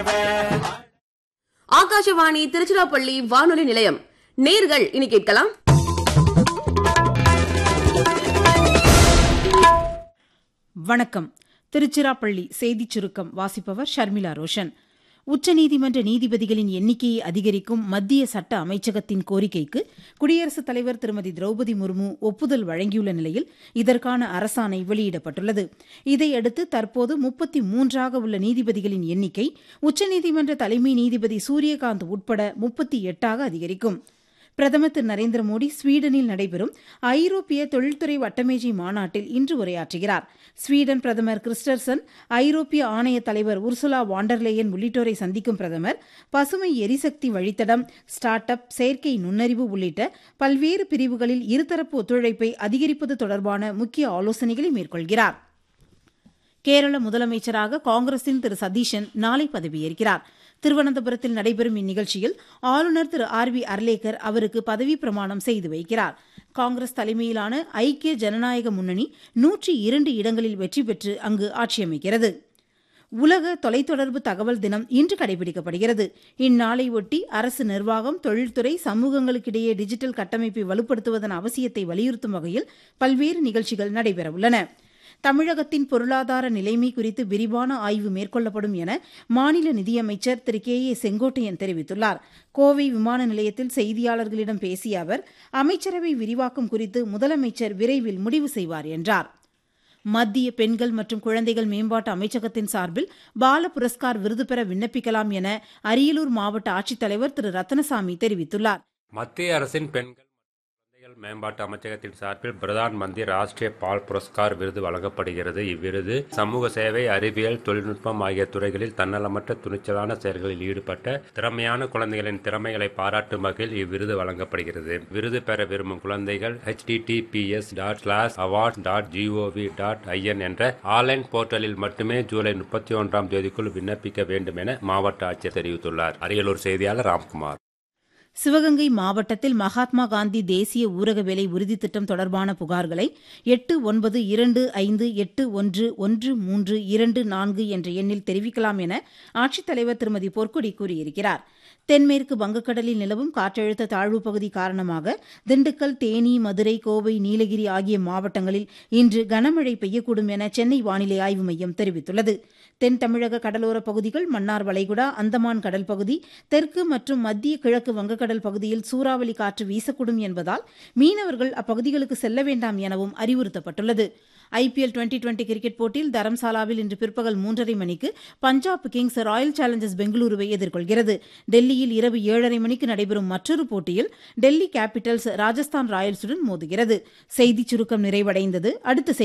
ஆகாஷவாணி திருச்சிராப்பள்ளி வானொலி நிலையம் நேர்கள் இனி கேட்கலாம் வணக்கம் திருச்சிராப்பள்ளி செய்திச் சுருக்கம் வாசிப்பவர் ஷர்மிளா ரோஷன் உச்சநீதிமன்ற நீதிபதிகளின் எண்ணிக்கையை அதிகரிக்கும் மத்திய சட்ட அமைச்சகத்தின் கோரிக்கைக்கு குடியரசுத் தலைவர் திருமதி திரௌபதி முர்மு ஒப்புதல் வழங்கியுள்ள நிலையில் இதற்கான அரசாணை வெளியிடப்பட்டுள்ளது இதையடுத்து தற்போது முப்பத்தி மூன்றாக உள்ள நீதிபதிகளின் எண்ணிக்கை உச்சநீதிமன்ற தலைமை நீதிபதி சூரியகாந்த் உட்பட முப்பத்தி எட்டாக அதிகரிக்கும் பிரதமர் திரு நரேந்திர மோடி ஸ்வீடனில் நடைபெறும் ஐரோப்பிய தொழில்துறை வட்டமேஜை மாநாட்டில் இன்று உரையாற்றுகிறார் ஸ்வீடன் பிரதமர் கிறிஸ்டர்சன் ஐரோப்பிய ஆணைய தலைவர் உர்சுலா வாண்டர்லேயன் உள்ளிட்டோரை சந்திக்கும் பிரதமர் பசுமை எரிசக்தி வழித்தடம் ஸ்டார்ட் அப் செயற்கை நுண்ணறிவு உள்ளிட்ட பல்வேறு பிரிவுகளில் இருதரப்பு ஒத்துழைப்பை அதிகரிப்பது தொடர்பான முக்கிய ஆலோசனைகளை மேற்கொள்கிறார் கேரள முதலமைச்சராக காங்கிரசின் திரு சதீஷன் நாளை பதவியேற்கிறார் திருவனந்தபுரத்தில் நடைபெறும் இந்நிகழ்ச்சியில் ஆளுநர் திரு ஆர் வி அர்லேக்கர் அவருக்கு பதவி பிரமாணம் செய்து வைக்கிறார் காங்கிரஸ் தலைமையிலான ஐக்கிய ஜனநாயக முன்னணி நூற்றி இரண்டு இடங்களில் வெற்றி பெற்று அங்கு ஆட்சியமைக்கிறது உலக தொலைத்தொடர்பு தகவல் தினம் இன்று கடைபிடிக்கப்படுகிறது இந்நாளை ஒட்டி அரசு நிர்வாகம் தொழில்துறை சமூகங்களுக்கிடையே டிஜிட்டல் கட்டமைப்பை வலுப்படுத்துவதன் அவசியத்தை வலியுறுத்தும் வகையில் பல்வேறு நிகழ்ச்சிகள் நடைபெறவுள்ளன தமிழகத்தின் பொருளாதார நிலைமை குறித்து விரிவான ஆய்வு மேற்கொள்ளப்படும் என மாநில நிதியமைச்சர் திரு கே ஏ செங்கோட்டையன் தெரிவித்துள்ளார் கோவை விமான நிலையத்தில் செய்தியாளர்களிடம் பேசிய அவர் அமைச்சரவை விரிவாக்கம் குறித்து முதலமைச்சர் விரைவில் முடிவு செய்வார் என்றார் மத்திய பெண்கள் மற்றும் குழந்தைகள் மேம்பாட்டு அமைச்சகத்தின் சார்பில் பால புரஸ்கார் விருது பெற விண்ணப்பிக்கலாம் என அரியலூர் மாவட்ட ஆட்சித்தலைவர் திரு ரத்னசாமி தெரிவித்துள்ளார் மத்திய அரசின் பெண்கள் குழந்தைகள் மேம்பாட்டு அமைச்சகத்தின் சார்பில் பிரதான் மந்திரி ராஷ்டிரிய பால் புரஸ்கார் விருது வழங்கப்படுகிறது இவ்விருது சமூக சேவை அறிவியல் தொழில்நுட்பம் ஆகிய துறைகளில் தன்னலமற்ற துணிச்சலான செயல்களில் ஈடுபட்ட திறமையான குழந்தைகளின் திறமைகளை பாராட்டும் வகையில் இவ்விருது வழங்கப்படுகிறது விருது பெற விரும்பும் குழந்தைகள் HTTPS dot slash award dot G O V dot IN என்ற ஆன்லைன் போர்ட்டலில் மட்டுமே ஜூலை முப்பத்தி ஒன்றாம் தேதிக்குள் விண்ணப்பிக்க வேண்டும் என மாவட்ட ஆட்சியர் தெரிவித்துள்ளார் அரியலூர் செய்தியாளர் ராம்குமார் சிவகங்கை மாவட்டத்தில் மகாத்மா காந்தி தேசிய ஊரக வேலை உறுதி திட்டம் தொடர்பான புகார்களை எட்டு ஒன்பது இரண்டு ஐந்து எட்டு ஒன்று ஒன்று மூன்று இரண்டு நான்கு என்ற எண்ணில் தெரிவிக்கலாம் என ஆட்சித்தலைவர் திருமதி பொற்குடி கூறியிருக்கிறார் தென்மேற்கு வங்கக்கடலில் நிலவும் காற்றழுத்த தாழ்வுப் பகுதி காரணமாக திண்டுக்கல் தேனி மதுரை கோவை நீலகிரி ஆகிய மாவட்டங்களில் இன்று கனமழை பெய்யக்கூடும் என சென்னை வானிலை ஆய்வு மையம் தெரிவித்துள்ளது தென் தமிழக கடலோரப் பகுதிகள் மன்னார் வளைகுடா அந்தமான் கடல் பகுதி தெற்கு மற்றும் மத்திய கிழக்கு வங்கக்கடல் பகுதியில் சூறாவளி காற்று வீசக்கூடும் என்பதால் மீனவர்கள் அப்பகுதிகளுக்கு செல்ல வேண்டாம் எனவும் அறிவுறுத்தப்பட்டுள்ளது ஐபிஎல் டுவெண்டி டுவெண்டி கிரிக்கெட் போட்டியில் தரம்சாலாவில் இன்று பிற்பகல் மூன்றரை மணிக்கு பஞ்சாப் கிங்ஸ் ராயல் சேலஞ்சர்ஸ் பெங்களூருவை எதிர்கொள்கிறது டெல்லியில் இரவு ஏழரை மணிக்கு நடைபெறும் மற்றொரு போட்டியில் டெல்லி கேபிட்டல்ஸ் ராஜஸ்தான் ராயல்ஸுடன் மோதுகிறது செய்திச் சுருக்கம் நிறைவடைந்தது அடுத்த